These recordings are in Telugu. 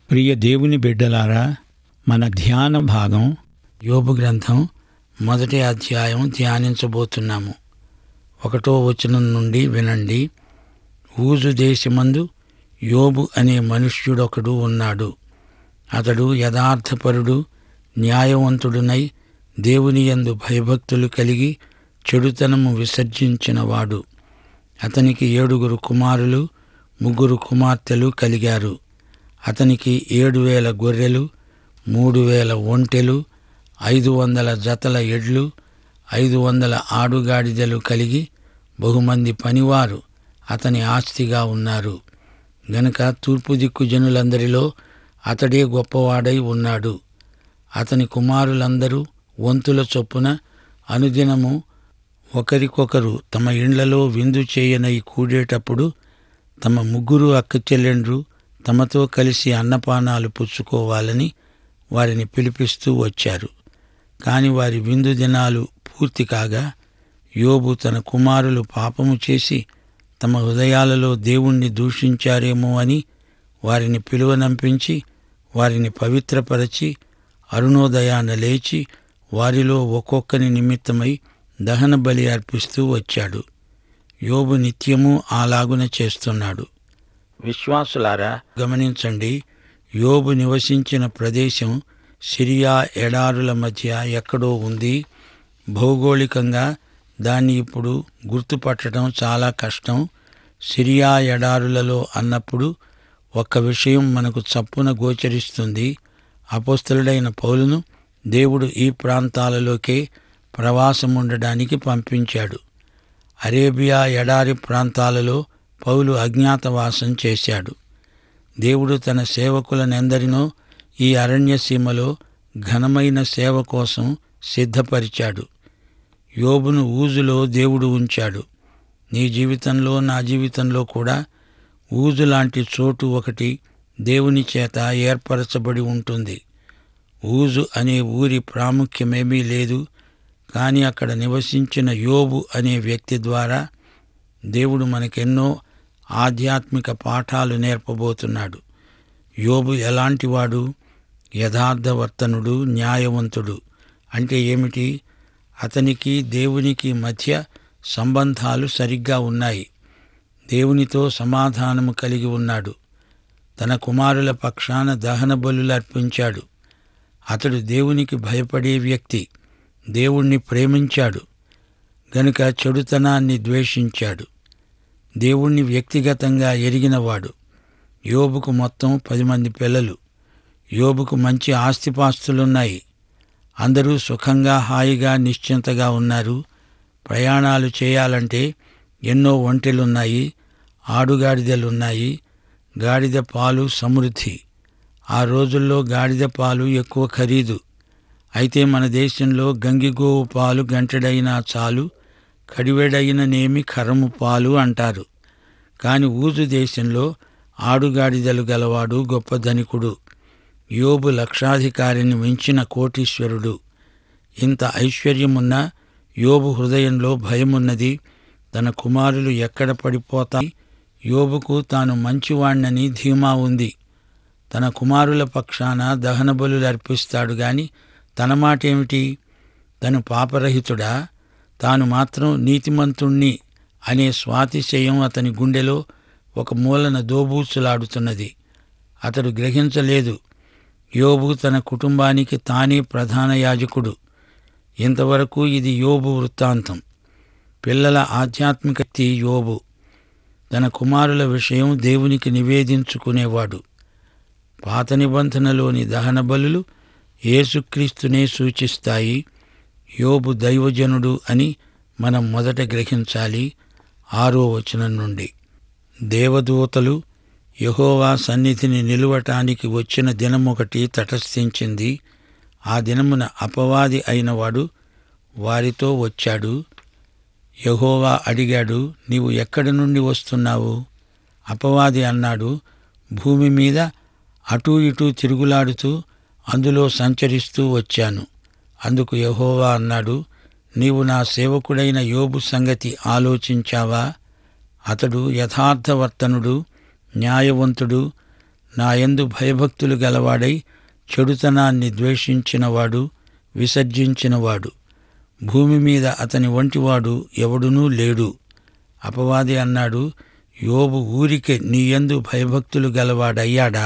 ప్రియ దేవుని బిడ్డలారా మన ధ్యాన భాగం యోబు గ్రంథం మొదటి అధ్యాయం ధ్యానించబోతున్నాము ఒకటో వచనం నుండి వినండి ఊజు దేశమందు యోబు అనే మనుష్యుడొకడు ఉన్నాడు అతడు యథార్థపరుడు న్యాయవంతుడునై దేవుని యందు భయభక్తులు కలిగి చెడుతనము విసర్జించినవాడు అతనికి ఏడుగురు కుమారులు ముగ్గురు కుమార్తెలు కలిగారు అతనికి ఏడు వేల గొర్రెలు మూడు వేల ఒంటెలు ఐదు వందల జతల ఎడ్లు ఐదు వందల ఆడుగాడిదలు కలిగి బహుమంది పనివారు అతని ఆస్తిగా ఉన్నారు గనుక తూర్పు దిక్కు జనులందరిలో అతడే గొప్పవాడై ఉన్నాడు అతని కుమారులందరూ వంతుల చొప్పున అనుదినము ఒకరికొకరు తమ ఇండ్లలో విందు చేయనై కూడేటప్పుడు తమ ముగ్గురు అక్క చెల్లెండ్రు తమతో కలిసి అన్నపానాలు పుచ్చుకోవాలని వారిని పిలిపిస్తూ వచ్చారు కాని వారి విందు దినాలు పూర్తి కాగా యోబు తన కుమారులు పాపము చేసి తమ హృదయాలలో దేవుణ్ణి దూషించారేమో అని వారిని పిలువనంపించి వారిని పవిత్రపరచి అరుణోదయాన లేచి వారిలో ఒక్కొక్కని నిమిత్తమై దహన బలి అర్పిస్తూ వచ్చాడు యోబు నిత్యము అలాగున చేస్తున్నాడు విశ్వాసులారా గమనించండి యోబు నివసించిన ప్రదేశం సిరియా ఎడారుల మధ్య ఎక్కడో ఉంది భౌగోళికంగా దాన్ని ఇప్పుడు గుర్తుపట్టడం చాలా కష్టం సిరియా ఎడారులలో అన్నప్పుడు ఒక్క విషయం మనకు చప్పున గోచరిస్తుంది అపోస్తలుడైన పౌలును దేవుడు ఈ ప్రాంతాలలోకే ప్రవాసం ఉండడానికి పంపించాడు అరేబియా ఎడారి ప్రాంతాలలో పౌలు అజ్ఞాతవాసం చేశాడు దేవుడు తన సేవకులనెందరినో ఈ అరణ్య సీమలో ఘనమైన సేవ కోసం సిద్ధపరిచాడు యోబును ఊజులో దేవుడు ఉంచాడు నీ జీవితంలో నా జీవితంలో కూడా ఊజు లాంటి చోటు ఒకటి దేవుని చేత ఏర్పరచబడి ఉంటుంది ఊజు అనే ఊరి ప్రాముఖ్యమేమీ లేదు కానీ అక్కడ నివసించిన యోబు అనే వ్యక్తి ద్వారా దేవుడు మనకెన్నో ఆధ్యాత్మిక పాఠాలు నేర్పబోతున్నాడు యోబు ఎలాంటివాడు యథార్థవర్తనుడు న్యాయవంతుడు అంటే ఏమిటి అతనికి దేవునికి మధ్య సంబంధాలు సరిగ్గా ఉన్నాయి దేవునితో సమాధానము కలిగి ఉన్నాడు తన కుమారుల పక్షాన దహన బలులు అర్పించాడు అతడు దేవునికి భయపడే వ్యక్తి దేవుణ్ణి ప్రేమించాడు గనుక చెడుతనాన్ని ద్వేషించాడు దేవుణ్ణి వ్యక్తిగతంగా ఎరిగినవాడు యోబుకు మొత్తం పది మంది పిల్లలు యోబుకు మంచి ఆస్తిపాస్తులున్నాయి అందరూ సుఖంగా హాయిగా నిశ్చింతగా ఉన్నారు ప్రయాణాలు చేయాలంటే ఎన్నో ఒంటెలున్నాయి ఆడుగాడిదలున్నాయి గాడిద పాలు సమృద్ధి ఆ రోజుల్లో గాడిద పాలు ఎక్కువ ఖరీదు అయితే మన దేశంలో గంగిగోవు పాలు గంటెడైనా చాలు కడివెడైన నేమి కరము పాలు అంటారు కాని ఊజు దేశంలో ఆడుగాడిదలు గలవాడు గొప్ప ధనికుడు యోబు లక్షాధికారిని మించిన కోటీశ్వరుడు ఇంత ఐశ్వర్యమున్నా యోబు హృదయంలో భయమున్నది తన కుమారులు ఎక్కడ పడిపోతా యోబుకు తాను మంచివాణ్ణని ధీమా ఉంది తన కుమారుల పక్షాన దహన బలులు అర్పిస్తాడు గాని తన మాటేమిటి తను పాపరహితుడా తాను మాత్రం నీతిమంతుణ్ణి అనే స్వాతిశయం అతని గుండెలో ఒక మూలన దోబూచులాడుతున్నది అతడు గ్రహించలేదు యోబు తన కుటుంబానికి తానే ప్రధాన యాజకుడు ఇంతవరకు ఇది యోబు వృత్తాంతం పిల్లల ఆధ్యాత్మికతి యోబు తన కుమారుల విషయం దేవునికి నివేదించుకునేవాడు పాత నిబంధనలోని దహన బలులు యేసుక్రీస్తునే సూచిస్తాయి యోబు దైవజనుడు అని మనం మొదట గ్రహించాలి ఆరో వచనం నుండి దేవదూతలు యహోవా సన్నిధిని నిలువటానికి వచ్చిన దినమొకటి తటస్థించింది ఆ దినమున అపవాది అయినవాడు వారితో వచ్చాడు యహోవా అడిగాడు నీవు ఎక్కడి నుండి వస్తున్నావు అపవాది అన్నాడు భూమి మీద అటూ ఇటూ తిరుగులాడుతూ అందులో సంచరిస్తూ వచ్చాను అందుకు యహోవా అన్నాడు నీవు నా సేవకుడైన యోబు సంగతి ఆలోచించావా అతడు యథార్థవర్తనుడు న్యాయవంతుడు నా యందు భయభక్తులు గలవాడై చెడుతనాన్ని ద్వేషించినవాడు విసర్జించినవాడు భూమి మీద అతని వంటివాడు ఎవడునూ లేడు అపవాది అన్నాడు యోబు ఊరికే నీయందు భయభక్తులు గలవాడయ్యాడా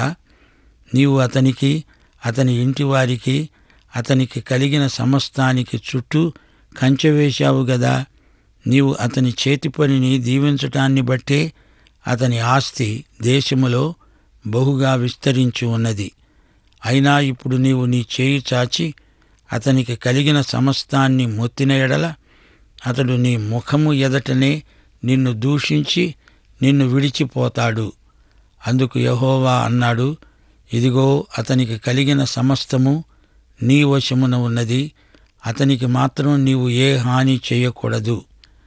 నీవు అతనికి అతని ఇంటివారికి అతనికి కలిగిన సమస్తానికి చుట్టూ కంచె వేశావు గదా నీవు అతని చేతి పనిని దీవించటాన్ని బట్టే అతని ఆస్తి దేశములో బహుగా విస్తరించి ఉన్నది అయినా ఇప్పుడు నీవు నీ చేయి చాచి అతనికి కలిగిన సమస్తాన్ని మొత్తిన ఎడల అతడు నీ ముఖము ఎదటనే నిన్ను దూషించి నిన్ను విడిచిపోతాడు అందుకు యహోవా అన్నాడు ఇదిగో అతనికి కలిగిన సమస్తము నీ వశమున ఉన్నది అతనికి మాత్రం నీవు ఏ హాని చేయకూడదు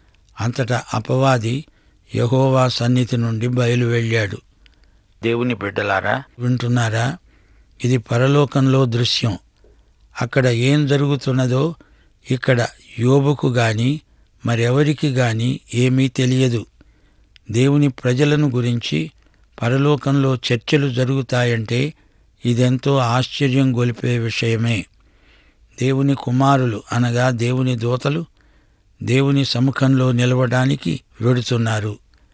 అంతటా అపవాది యహోవా సన్నిధి నుండి బయలు వెళ్ళాడు దేవుని బిడ్డలారా వింటున్నారా ఇది పరలోకంలో దృశ్యం అక్కడ ఏం జరుగుతున్నదో ఇక్కడ యోబుకు గాని మరెవరికి గాని ఏమీ తెలియదు దేవుని ప్రజలను గురించి పరలోకంలో చర్చలు జరుగుతాయంటే ఇదెంతో ఆశ్చర్యం గొలిపే విషయమే దేవుని కుమారులు అనగా దేవుని దూతలు దేవుని సముఖంలో నిలవడానికి వెడుతున్నారు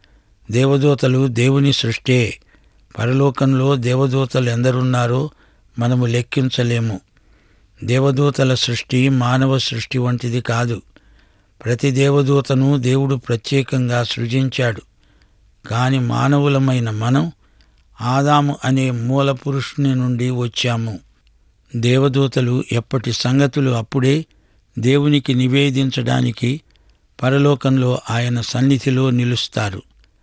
దేవదూతలు దేవుని సృష్టే పరలోకంలో దేవదూతలు ఎందరున్నారో మనము లెక్కించలేము దేవదూతల సృష్టి మానవ సృష్టి వంటిది కాదు ప్రతి దేవదూతను దేవుడు ప్రత్యేకంగా సృజించాడు కాని మానవులమైన మనం ఆదాము అనే మూల పురుషుని నుండి వచ్చాము దేవదూతలు ఎప్పటి సంగతులు అప్పుడే దేవునికి నివేదించడానికి పరలోకంలో ఆయన సన్నిధిలో నిలుస్తారు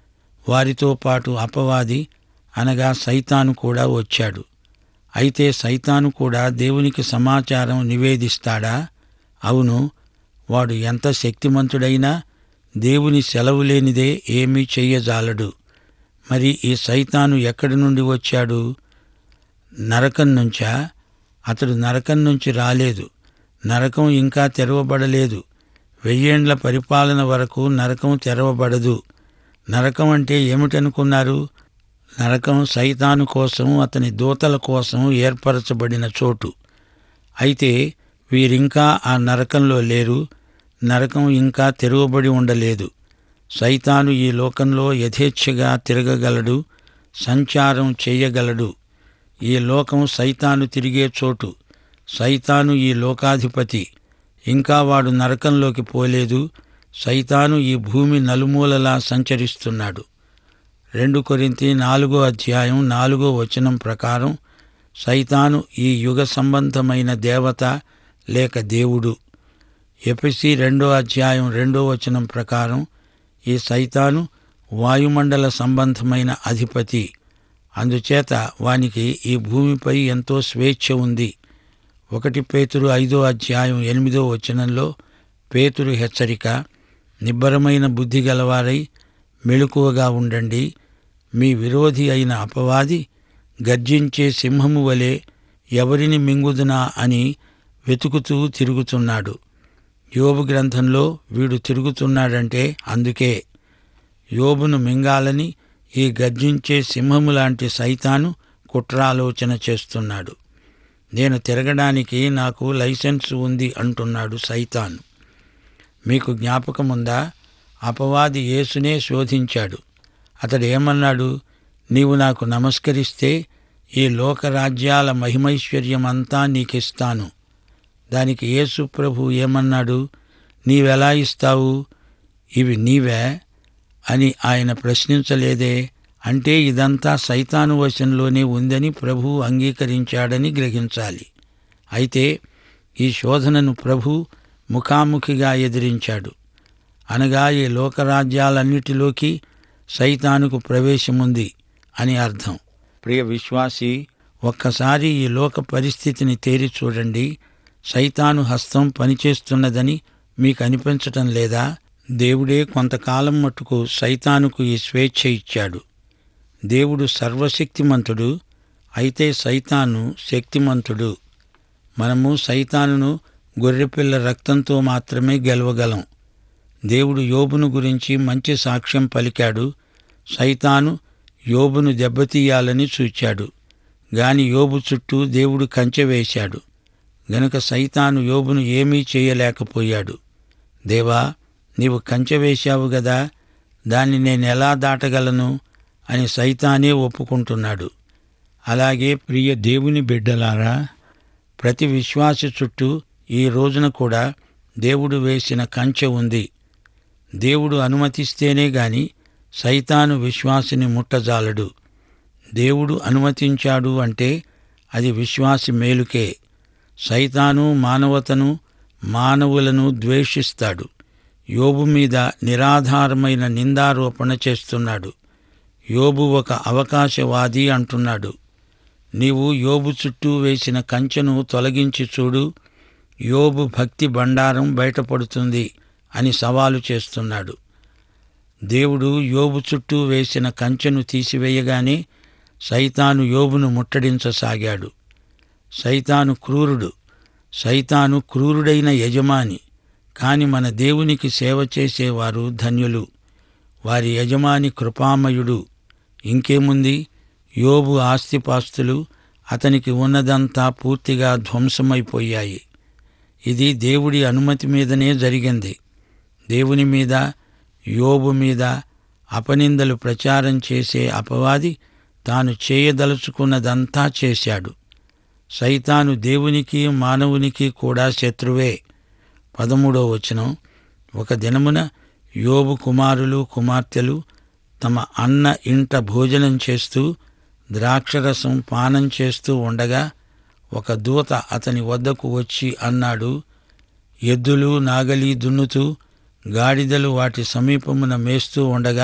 వారితో పాటు అపవాది అనగా సైతాను కూడా వచ్చాడు అయితే సైతాను కూడా దేవునికి సమాచారం నివేదిస్తాడా అవును వాడు ఎంత శక్తిమంతుడైనా దేవుని సెలవు లేనిదే ఏమీ చెయ్యజాలడు మరి ఈ సైతాను ఎక్కడి నుండి వచ్చాడు నరకం నుంచా అతడు నరకం నుంచి రాలేదు నరకం ఇంకా తెరవబడలేదు వెయ్యేండ్ల పరిపాలన వరకు నరకం తెరవబడదు నరకం అంటే ఏమిటనుకున్నారు నరకం సైతాను కోసం అతని దూతల కోసం ఏర్పరచబడిన చోటు అయితే వీరింకా ఆ నరకంలో లేరు నరకం ఇంకా తెరవబడి ఉండలేదు సైతాను ఈ లోకంలో యథేచ్ఛగా తిరగగలడు సంచారం చేయగలడు ఈ లోకం సైతాను తిరిగే చోటు సైతాను ఈ లోకాధిపతి ఇంకా వాడు నరకంలోకి పోలేదు సైతాను ఈ భూమి నలుమూలలా సంచరిస్తున్నాడు రెండు కొరింతి నాలుగో అధ్యాయం నాలుగో వచనం ప్రకారం సైతాను ఈ యుగ సంబంధమైన దేవత లేక దేవుడు ఎపిసి రెండో అధ్యాయం రెండో వచనం ప్రకారం ఈ సైతాను వాయుమండల సంబంధమైన అధిపతి అందుచేత వానికి ఈ భూమిపై ఎంతో స్వేచ్ఛ ఉంది ఒకటి పేతురు ఐదో అధ్యాయం ఎనిమిదో వచనంలో పేతురు హెచ్చరిక నిబ్బరమైన బుద్ధి గలవారై మెళుకువగా ఉండండి మీ విరోధి అయిన అపవాది గర్జించే సింహము వలె ఎవరిని మింగుదునా అని వెతుకుతూ తిరుగుతున్నాడు యోబు గ్రంథంలో వీడు తిరుగుతున్నాడంటే అందుకే యోబును మింగాలని ఈ గర్జించే సింహము లాంటి సైతాను కుట్రాలోచన చేస్తున్నాడు నేను తిరగడానికి నాకు లైసెన్స్ ఉంది అంటున్నాడు సైతాను మీకు జ్ఞాపకముందా అపవాది యేసునే శోధించాడు అతడు ఏమన్నాడు నీవు నాకు నమస్కరిస్తే ఈ లోకరాజ్యాల మహిమైశ్వర్యమంతా నీకిస్తాను దానికి యేసు ప్రభు ఏమన్నాడు నీవెలా ఇస్తావు ఇవి నీవే అని ఆయన ప్రశ్నించలేదే అంటే ఇదంతా సైతాను వశంలోనే ఉందని ప్రభు అంగీకరించాడని గ్రహించాలి అయితే ఈ శోధనను ప్రభు ముఖాముఖిగా ఎదిరించాడు అనగా ఈ లోకరాజ్యాలన్నిటిలోకి సైతానుకు ప్రవేశముంది అని అర్థం ప్రియ విశ్వాసి ఒక్కసారి ఈ లోక పరిస్థితిని తేరి చూడండి సైతాను హస్తం పనిచేస్తున్నదని మీకు అనిపించటం లేదా దేవుడే కొంతకాలం మట్టుకు సైతానుకు ఈ స్వేచ్ఛ ఇచ్చాడు దేవుడు సర్వశక్తిమంతుడు అయితే సైతాను శక్తిమంతుడు మనము సైతానును గొర్రెపిల్ల రక్తంతో మాత్రమే గెలవగలం దేవుడు యోబును గురించి మంచి సాక్ష్యం పలికాడు సైతాను యోబును దెబ్బతీయాలని చూచాడు గాని యోబు చుట్టూ దేవుడు కంచె వేశాడు గనుక సైతాను యోబును ఏమీ చేయలేకపోయాడు దేవా నీవు కంచె వేశావు గదా దాన్ని నేనెలా దాటగలను అని సైతానే ఒప్పుకుంటున్నాడు అలాగే ప్రియ దేవుని బిడ్డలారా ప్రతి విశ్వాసి చుట్టూ ఈ రోజున కూడా దేవుడు వేసిన కంచె ఉంది దేవుడు అనుమతిస్తేనే గాని సైతాను విశ్వాసిని ముట్టజాలడు దేవుడు అనుమతించాడు అంటే అది విశ్వాసి మేలుకే సైతాను మానవతను మానవులను ద్వేషిస్తాడు యోబు మీద నిరాధారమైన నిందారోపణ చేస్తున్నాడు యోబు ఒక అవకాశవాది అంటున్నాడు నీవు యోబు చుట్టూ వేసిన కంచెను తొలగించి చూడు యోబు భక్తి బండారం బయటపడుతుంది అని సవాలు చేస్తున్నాడు దేవుడు యోబు చుట్టూ వేసిన కంచెను తీసివేయగానే సైతాను యోబును ముట్టడించసాగాడు సైతాను క్రూరుడు సైతాను క్రూరుడైన యజమాని కాని మన దేవునికి సేవ చేసేవారు ధన్యులు వారి యజమాని కృపామయుడు ఇంకేముంది యోబు ఆస్తిపాస్తులు అతనికి ఉన్నదంతా పూర్తిగా ధ్వంసమైపోయాయి ఇది దేవుడి అనుమతి మీదనే జరిగింది దేవుని మీద యోబు మీద అపనిందలు ప్రచారం చేసే అపవాది తాను చేయదలుచుకున్నదంతా చేశాడు సైతాను దేవునికి మానవునికి కూడా శత్రువే పదమూడో వచనం ఒక దినమున యోబు కుమారులు కుమార్తెలు తమ అన్న ఇంట భోజనం చేస్తూ ద్రాక్షరసం పానం చేస్తూ ఉండగా ఒక దూత అతని వద్దకు వచ్చి అన్నాడు ఎద్దులు నాగలి దున్నుతూ గాడిదలు వాటి సమీపమున మేస్తూ ఉండగా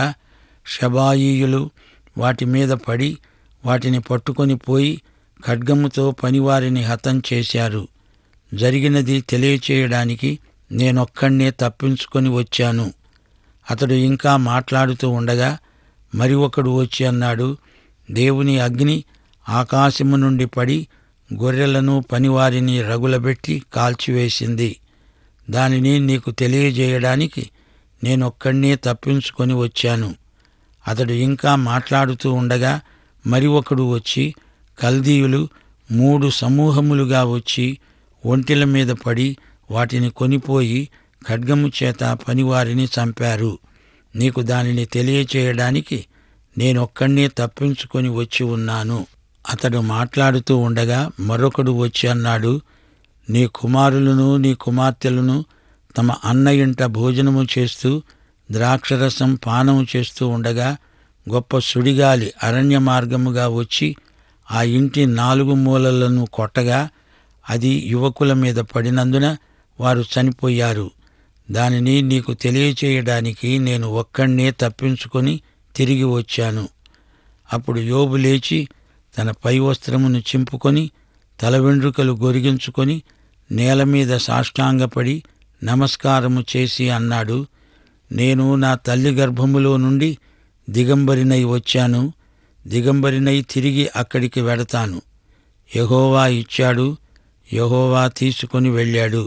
షబాయీయులు వాటి మీద పడి వాటిని పట్టుకొని పోయి ఖడ్గముతో పనివారిని హతం చేశారు జరిగినది తెలియచేయడానికి నేనొక్కడే తప్పించుకొని వచ్చాను అతడు ఇంకా మాట్లాడుతూ ఉండగా మరి ఒకడు వచ్చి అన్నాడు దేవుని అగ్ని ఆకాశము నుండి పడి గొర్రెలను పనివారిని రగులబెట్టి కాల్చివేసింది దానిని నీకు తెలియజేయడానికి నేనొక్కడే తప్పించుకొని వచ్చాను అతడు ఇంకా మాట్లాడుతూ ఉండగా మరి ఒకడు వచ్చి కల్దీయులు మూడు సమూహములుగా వచ్చి ఒంటిల మీద పడి వాటిని కొనిపోయి ఖడ్గము చేత పనివారిని చంపారు నీకు దానిని తెలియచేయడానికి నేనొక్కడే తప్పించుకొని వచ్చి ఉన్నాను అతడు మాట్లాడుతూ ఉండగా మరొకడు వచ్చి అన్నాడు నీ కుమారులను నీ కుమార్తెలను తమ అన్న ఇంట భోజనము చేస్తూ ద్రాక్షరసం పానము చేస్తూ ఉండగా గొప్ప సుడిగాలి అరణ్య మార్గముగా వచ్చి ఆ ఇంటి నాలుగు మూలలను కొట్టగా అది యువకుల మీద పడినందున వారు చనిపోయారు దానిని నీకు తెలియచేయడానికి నేను ఒక్కడే తప్పించుకొని తిరిగి వచ్చాను అప్పుడు యోబు లేచి తన పై వస్త్రమును చింపుకొని తల వెండ్రుకలు గొరిగించుకొని నేల మీద సాష్టాంగపడి నమస్కారము చేసి అన్నాడు నేను నా తల్లి గర్భములో నుండి దిగంబరినై వచ్చాను దిగంబరినై తిరిగి అక్కడికి వెడతాను యహోవా ఇచ్చాడు యహోవా తీసుకొని వెళ్ళాడు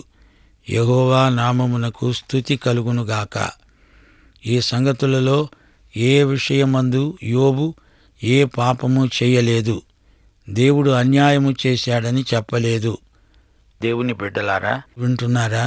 యహోవా నామమునకు స్థుతి కలుగునుగాక ఈ సంగతులలో ఏ విషయమందు యోబు ఏ పాపము చేయలేదు దేవుడు అన్యాయము చేశాడని చెప్పలేదు దేవుని బిడ్డలారా వింటున్నారా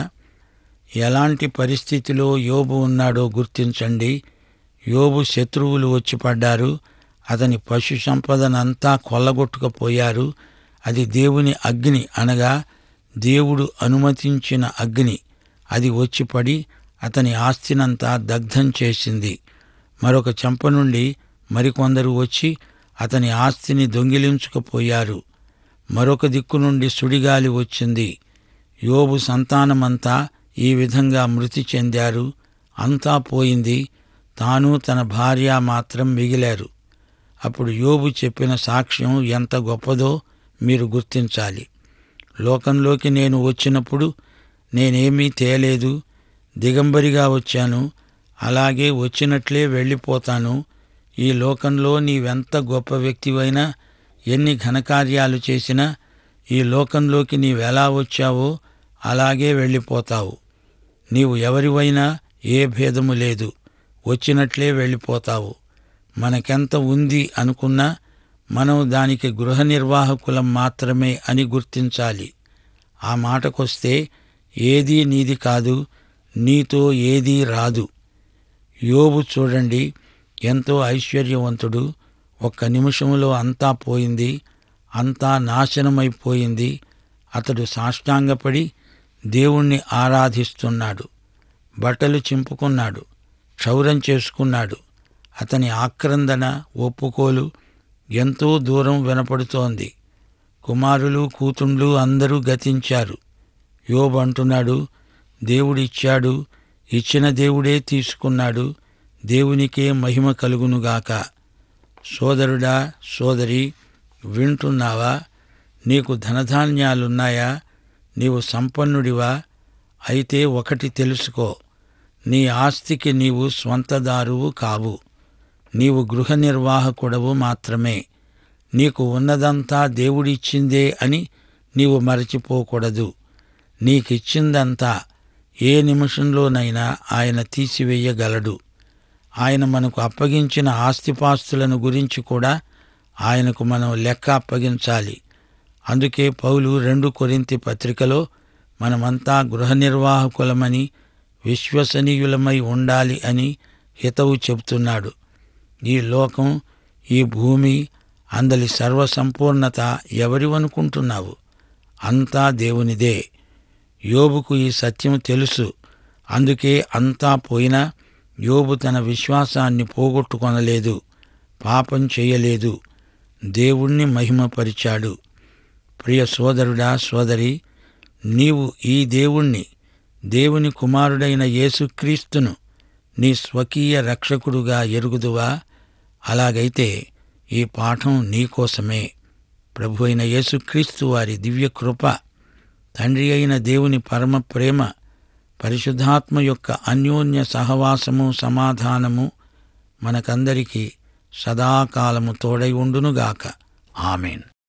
ఎలాంటి పరిస్థితిలో యోబు ఉన్నాడో గుర్తించండి యోబు శత్రువులు వచ్చి పడ్డారు అతని పశు సంపదనంతా కొల్లగొట్టుకుపోయారు అది దేవుని అగ్ని అనగా దేవుడు అనుమతించిన అగ్ని అది వచ్చి పడి అతని ఆస్తినంతా దగ్ధం చేసింది మరొక చెంప నుండి మరికొందరు వచ్చి అతని ఆస్తిని దొంగిలించుకుపోయారు మరొక దిక్కు నుండి సుడిగాలి వచ్చింది యోబు సంతానమంతా ఈ విధంగా మృతి చెందారు అంతా పోయింది తాను తన భార్య మాత్రం మిగిలారు అప్పుడు యోబు చెప్పిన సాక్ష్యం ఎంత గొప్పదో మీరు గుర్తించాలి లోకంలోకి నేను వచ్చినప్పుడు నేనేమీ తేలేదు దిగంబరిగా వచ్చాను అలాగే వచ్చినట్లే వెళ్ళిపోతాను ఈ లోకంలో నీవెంత గొప్ప వ్యక్తివైనా ఎన్ని ఘనకార్యాలు చేసినా ఈ లోకంలోకి నీవెలా వచ్చావో అలాగే వెళ్ళిపోతావు నీవు ఎవరివైనా ఏ భేదము లేదు వచ్చినట్లే వెళ్ళిపోతావు మనకెంత ఉంది అనుకున్నా మనం దానికి గృహ నిర్వాహకులం మాత్రమే అని గుర్తించాలి ఆ మాటకొస్తే ఏదీ నీది కాదు నీతో ఏదీ రాదు యోబు చూడండి ఎంతో ఐశ్వర్యవంతుడు ఒక్క నిమిషంలో అంతా పోయింది అంతా నాశనమైపోయింది అతడు సాష్టాంగపడి దేవుణ్ణి ఆరాధిస్తున్నాడు బట్టలు చింపుకున్నాడు క్షౌరం చేసుకున్నాడు అతని ఆక్రందన ఒప్పుకోలు ఎంతో దూరం వినపడుతోంది కుమారులు కూతుండ్లు అందరూ గతించారు యోబు అంటున్నాడు దేవుడిచ్చాడు ఇచ్చిన దేవుడే తీసుకున్నాడు దేవునికే మహిమ కలుగునుగాక సోదరుడా సోదరి వింటున్నావా నీకు ధనధాన్యాలున్నాయా నీవు సంపన్నుడివా అయితే ఒకటి తెలుసుకో నీ ఆస్తికి నీవు స్వంతదారువు కావు నీవు గృహ నిర్వాహకుడవు మాత్రమే నీకు ఉన్నదంతా దేవుడిచ్చిందే అని నీవు మరచిపోకూడదు నీకిచ్చిందంతా ఏ నిమిషంలోనైనా ఆయన తీసివేయగలడు ఆయన మనకు అప్పగించిన ఆస్తిపాస్తులను గురించి కూడా ఆయనకు మనం లెక్క అప్పగించాలి అందుకే పౌలు రెండు కొరింతి పత్రికలో మనమంతా గృహ నిర్వాహకులమని విశ్వసనీయులమై ఉండాలి అని హితవు చెబుతున్నాడు ఈ లోకం ఈ భూమి అందలి సర్వసంపూర్ణత ఎవరివనుకుంటున్నావు అంతా దేవునిదే యోబుకు ఈ సత్యం తెలుసు అందుకే అంతా పోయినా యోబు తన విశ్వాసాన్ని పోగొట్టుకొనలేదు పాపం చేయలేదు దేవుణ్ణి మహిమపరిచాడు ప్రియ సోదరుడా సోదరి నీవు ఈ దేవుణ్ణి దేవుని కుమారుడైన యేసుక్రీస్తును నీ స్వకీయ రక్షకుడుగా ఎరుగుదువా అలాగైతే ఈ పాఠం నీకోసమే ప్రభు అయిన యేసుక్రీస్తు వారి దివ్య కృప తండ్రి అయిన దేవుని పరమ ప్రేమ పరిశుద్ధాత్మ యొక్క అన్యోన్య సహవాసము సమాధానము మనకందరికీ సదాకాలము తోడై ఉండునుగాక ఆమెన్